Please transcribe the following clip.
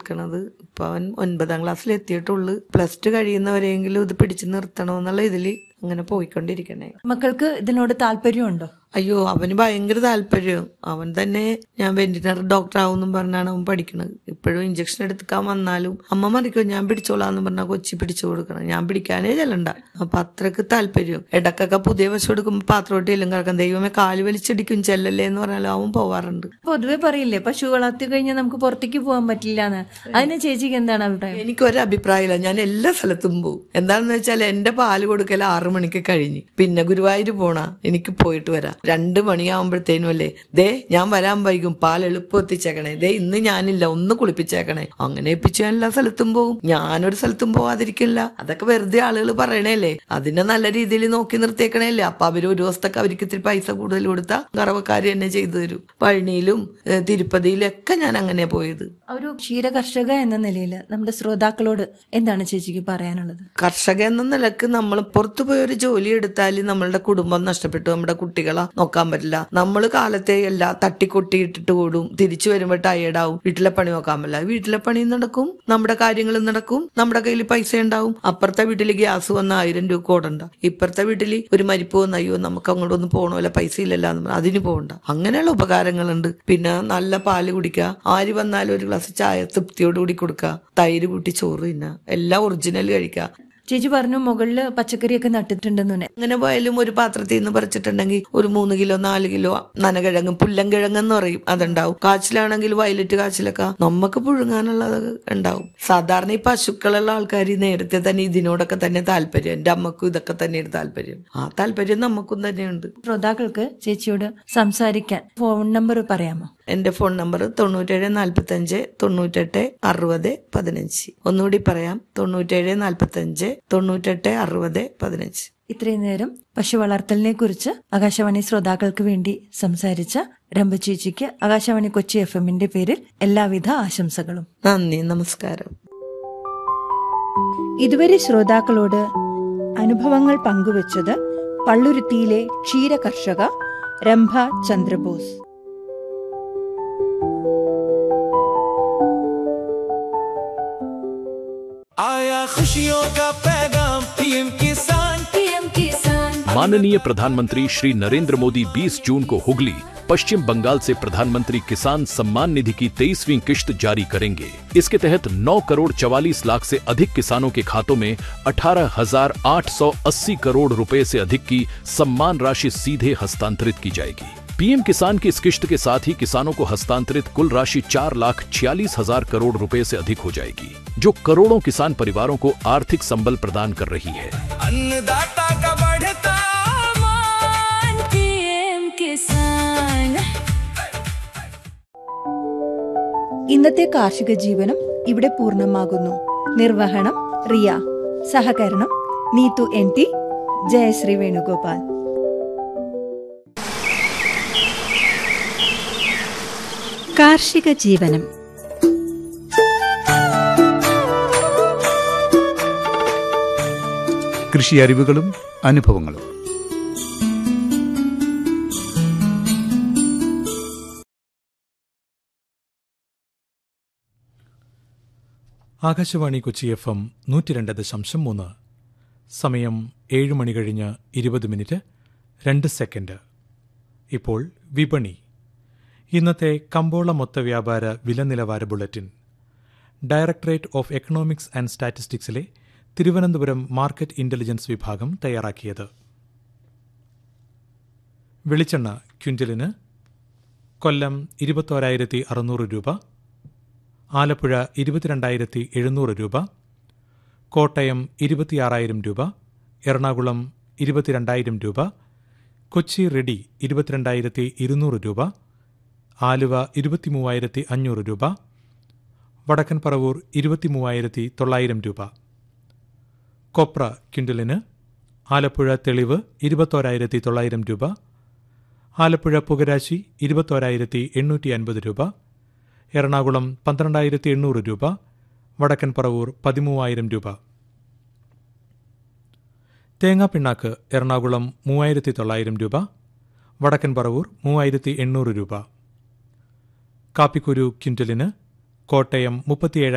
നിൽക്കണത് ഇപ്പൊ അവൻ ഒൻപതാം ക്ലാസ്സിൽ എത്തിയിട്ടുള്ളു പ്ലസ് ടു കഴിയുന്നവരെങ്കിലും ഇത് പിടിച്ചു നിർത്തണമെന്നുള്ള ഇതില് അങ്ങനെ പോയിക്കൊണ്ടിരിക്കണേ മക്കൾക്ക് ഇതിനോട് താല്പര്യമുണ്ടോ അയ്യോ അവന് ഭയങ്കര താല്പര്യം അവൻ തന്നെ ഞാൻ വെന്റിനറി ഡോക്ടർ ആവുമെന്നും പറഞ്ഞാണ് അവൻ പഠിക്കണത് ഇപ്പോഴും ഇഞ്ചക്ഷൻ എടുക്കാൻ വന്നാലും അമ്മ മറിക്കോ ഞാൻ പിടിച്ചോളാന്ന് പറഞ്ഞാൽ കൊച്ചി പിടിച്ചു കൊടുക്കണം ഞാൻ പിടിക്കാനേ ചെല്ലണ്ട അപ്പൊ അത്രക്ക് താല്പര്യം ഇടക്കൊക്കെ പുതിയ വശം എടുക്കുമ്പോൾ പാത്രോട്ടി എല്ലാം കിടക്കാം ദൈവമേ കാല് വലിച്ചടിക്കും ചെല്ലല്ലേ എന്ന് പറഞ്ഞാലും അവൻ പോവാറുണ്ട് പൊതുവെ പറയില്ലേ പശു വളർത്തി കഴിഞ്ഞാൽ നമുക്ക് പുറത്തേക്ക് പോകാൻ പറ്റില്ല എന്ന് അതിന് ചേച്ചിക്ക് എന്താണ് അഭിപ്രായം എനിക്കൊരു അഭിപ്രായമില്ല ഞാൻ എല്ലാ സ്ഥലത്തും പോകും എന്താണെന്ന് വെച്ചാൽ എന്റെ പാല് കൊടുക്കൽ ആറു മണിക്ക് കഴിഞ്ഞ് പിന്നെ ഗുരുവായൂർ പോണ എനിക്ക് പോയിട്ട് വരാം രണ്ട് മണിയാവുമ്പോഴത്തേനും അല്ലേ ദേ ഞാൻ വരാൻ വൈകും പാൽ എളുപ്പം എത്തിച്ചേക്കണേ ദേ ഇന്ന് ഞാനില്ല ഒന്ന് കുളിപ്പിച്ചേക്കണേ അങ്ങനെ എപ്പിച്ച് ഞാൻ എല്ലാ സ്ഥലത്തും പോകും ഞാനൊരു സ്ഥലത്തും പോവാതിരിക്കില്ല അതൊക്കെ വെറുതെ ആളുകൾ പറയണേല്ലേ അതിനെ നല്ല രീതിയിൽ നോക്കി നിർത്തിയേക്കണേല്ലേ അപ്പൊ അവര് ഒരു ദിവസത്തൊക്കെ അവർക്ക് ഇത്തിരി പൈസ കൂടുതൽ കൊടുത്താൽ കറവക്കാര് തന്നെ ചെയ്തു തരും പഴനിയിലും ഏഹ്, തിരുപ്പതിയിലും ഒക്കെ ഞാൻ അങ്ങനെ പോയത് ഒരു ക്ഷീരകർഷക എന്ന നിലയിൽ നമ്മുടെ ശ്രോതാക്കളോട് എന്താണ് ചേച്ചിക്ക് പറയാനുള്ളത് കർഷക എന്ന നിലക്ക് നമ്മൾ പുറത്തു പോയി ഒരു ജോലി എടുത്താൽ നമ്മളുടെ കുടുംബം നഷ്ടപ്പെട്ടു നമ്മുടെ കുട്ടികളെ നോക്കാൻ പറ്റില്ല നമ്മൾ കാലത്തെ എല്ലാം തട്ടിക്കൊട്ടിയിട്ടിട്ട് കൂടും തിരിച്ചു വരുമ്പോൾ ടയേർഡാവും വീട്ടിലെ പണി നോക്കാൻ പറ്റില്ല വീട്ടിലെ പണി നടക്കും നമ്മുടെ കാര്യങ്ങളും നടക്കും നമ്മുടെ കയ്യിൽ പൈസ ഉണ്ടാവും അപ്പുറത്തെ വീട്ടിൽ ഗ്യാസ് വന്ന ആയിരം രൂപ കോടണ്ട ഇപ്പുറത്തെ വീട്ടിൽ ഒരു മരിപ്പ് വന്ന അയ്യോ നമുക്ക് അങ്ങോട്ടൊന്നും പോകണമല്ല പൈസ ഇല്ലല്ലോ എന്ന് പറഞ്ഞ് അതിന് പോകണ്ട അങ്ങനെയുള്ള ഉപകാരങ്ങളുണ്ട് പിന്നെ നല്ല പാല് കുടിക്കുക ആര് വന്നാലും ഒരു ഗ്ലാസ് ചായ തൃപ്തിയോട് കൂടി കൊടുക്കുക തൈര് കൂട്ടി ചോറ് തിന്നുക എല്ലാം ഒറിജിനൽ കഴിക്കുക ചേച്ചി പറഞ്ഞു മുകളില് പച്ചക്കറിയൊക്കെ നട്ടിട്ടുണ്ടെന്ന് തന്നെ അങ്ങനെ പോയാലും ഒരു പാത്രത്തിൽ നിന്ന് പറിച്ചിട്ടുണ്ടെങ്കിൽ ഒരു മൂന്ന് കിലോ നാല് കിലോ നനകിഴങ്ങും പുല്ലൻകിഴങ്ങെന്ന് പറയും അതുണ്ടാവും കാച്ചിലാണെങ്കിൽ വയലറ്റ് കാച്ചിലൊക്കെ നമുക്ക് പുഴുങ്ങാനുള്ളത് ഉണ്ടാവും സാധാരണ ഈ പശുക്കളുള്ള ആൾക്കാർ നേരത്തെ തന്നെ ഇതിനോടൊക്കെ തന്നെ താല്പര്യം എന്റെ അമ്മക്കും ഇതൊക്കെ തന്നെയാണ് താല്പര്യം ആ താല്പര്യം നമുക്കും തന്നെയുണ്ട് ശ്രോതാക്കൾക്ക് ചേച്ചിയോട് സംസാരിക്കാൻ ഫോൺ നമ്പർ പറയാമോ എന്റെ ഫോൺ നമ്പർ തൊണ്ണൂറ്റേഴ് നാൽപ്പത്തഞ്ച് തൊണ്ണൂറ്റെട്ട് അറുപത് പതിനഞ്ച് ഒന്നുകൂടി പറയാം തൊണ്ണൂറ്റേഴ് നാൽപ്പത്തഞ്ച് തൊണ്ണൂറ്റെട്ട് അറുപത് പതിനഞ്ച് ഇത്രയും നേരം പശു വളർത്തലിനെ കുറിച്ച് ആകാശവാണി ശ്രോതാക്കൾക്ക് വേണ്ടി സംസാരിച്ച രംഭ ചേച്ചിക്ക് ആകാശവാണി കൊച്ചി എഫ് എമ്മിന്റെ പേരിൽ എല്ലാവിധ ആശംസകളും നന്ദി നമസ്കാരം ഇതുവരെ ശ്രോതാക്കളോട് അനുഭവങ്ങൾ പങ്കുവച്ചത് പള്ളുരുത്തിയിലെ ക്ഷീരകർഷക രംഭ ചന്ദ്രബോസ് आया खुशियों का पैगाम पीएम किसान पीएम किसान माननीय प्रधानमंत्री श्री नरेंद्र मोदी 20 जून को हुगली पश्चिम बंगाल से प्रधानमंत्री किसान सम्मान निधि की तेईसवीं किश्त जारी करेंगे इसके तहत 9 करोड़ चवालीस लाख से अधिक किसानों के खातों में 18,880 करोड़ रुपए से अधिक की सम्मान राशि सीधे हस्तांतरित की जाएगी पीएम किसान की इस किश्त के साथ ही किसानों को हस्तांतरित कुल राशि चार लाख छियालीस हजार करोड़ रुपए से अधिक हो जाएगी जो करोड़ों किसान परिवारों को आर्थिक संबल प्रदान कर रही है अन्नदाता का बढ़ता मान पीएम किसान ഇന്നത്തെ കാർഷിക ജീവനം ഇവിടെ പൂർണ്ണമാകുന്നു നിർവഹണം റിയ സഹകരണം നീതു എൻ ടി ജയശ്രീ വേണുഗോപാൽ കാർഷിക ജീവനം കൃഷി അറിവുകളും അനുഭവങ്ങളും ആകാശവാണി കൊച്ചി എഫ് എം നൂറ്റി രണ്ട് ദശാംശം മൂന്ന് സമയം ഏഴ് മണി കഴിഞ്ഞ് ഇരുപത് മിനിറ്റ് രണ്ട് സെക്കൻഡ് ഇപ്പോൾ വിപണി ഇന്നത്തെ കമ്പോള മൊത്ത വ്യാപാര വില നിലവാര bulletin directorate of economics and സ്റ്റാറ്റിസ്റ്റിക്സിലെ തിരുവനന്തപുരം മാർക്കറ്റ് ഇന്റലിജൻസ് വിഭാഗം തയ്യാറാക്കിയത് വെളിച്ചെണ്ണ ക്വിൻ്റലിന് കൊല്ലം ഇരുപത്തോരായിരത്തി അറുന്നൂറ് രൂപ ആലപ്പുഴ ഇരുപത്തിരണ്ടായിരത്തി എഴുന്നൂറ് രൂപ കോട്ടയം ഇരുപത്തിയാറായിരം രൂപ എറണാകുളം ഇരുപത്തിരണ്ടായിരം രൂപ കൊച്ചി റെഡി ഇരുപത്തിരണ്ടായിരത്തി ഇരുന്നൂറ് രൂപ ആലുവ ഇരുപത്തിമൂവായിരത്തി അഞ്ഞൂറ് രൂപ വടക്കൻ പറവൂർ ഇരുപത്തിമൂവായിരത്തി തൊള്ളായിരം രൂപ കൊപ്ര ക്വിൻ്റലിന് ആലപ്പുഴ തെളിവ് ഇരുപത്തോരായിരത്തി തൊള്ളായിരം രൂപ ആലപ്പുഴ പുകരാശി ഇരുപത്തോരായിരത്തി എണ്ണൂറ്റി അൻപത് രൂപ എറണാകുളം പന്ത്രണ്ടായിരത്തി എണ്ണൂറ് രൂപ വടക്കൻ പറവൂർ പതിമൂവായിരം രൂപ തേങ്ങാപ്പിണ്ണാക്ക് എറണാകുളം മൂവായിരത്തി തൊള്ളായിരം രൂപ വടക്കൻ പറവൂർ മൂവായിരത്തി എണ്ണൂറ് രൂപ കാപ്പിക്കുരു ക്വിൻ്റലിന് കോട്ടയം മുപ്പത്തിയേഴ്